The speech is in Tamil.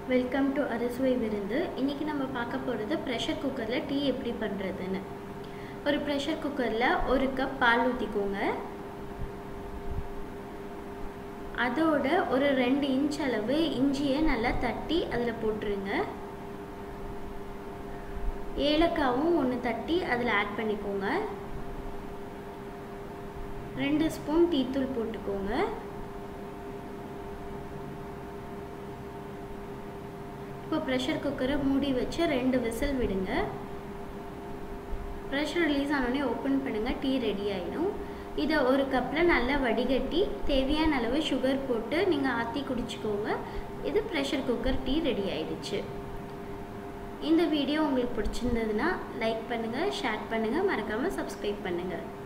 வெல்கம் டு அறுசுவை விருந்து இன்றைக்கி நம்ம பார்க்க போகிறது ப்ரெஷர் குக்கரில் டீ எப்படி பண்ணுறதுன்னு ஒரு ப்ரெஷர் குக்கரில் ஒரு கப் பால் ஊற்றிக்கோங்க அதோட ஒரு ரெண்டு இன்ச் அளவு இஞ்சியை நல்லா தட்டி அதில் போட்டுருங்க ஏலக்காவும் ஒன்று தட்டி அதில் ஆட் பண்ணிக்கோங்க ரெண்டு ஸ்பூன் டீத்தூள் போட்டுக்கோங்க இப்போ ப்ரெஷர் குக்கரை மூடி வச்சு ரெண்டு விசில் விடுங்க ப்ரெஷர் ரிலீஸ் ஆனோடனே ஓப்பன் பண்ணுங்கள் டீ ரெடி ஆகிடும் இதை ஒரு கப்பில் நல்லா வடிகட்டி தேவையான அளவு சுகர் போட்டு நீங்கள் ஆற்றி குடிச்சிக்கோங்க இது ப்ரெஷர் குக்கர் டீ ரெடி ஆயிடுச்சு இந்த வீடியோ உங்களுக்கு பிடிச்சிருந்ததுன்னா லைக் பண்ணுங்கள் ஷேர் பண்ணுங்கள் மறக்காமல் சப்ஸ்கிரைப் பண்ணுங்கள்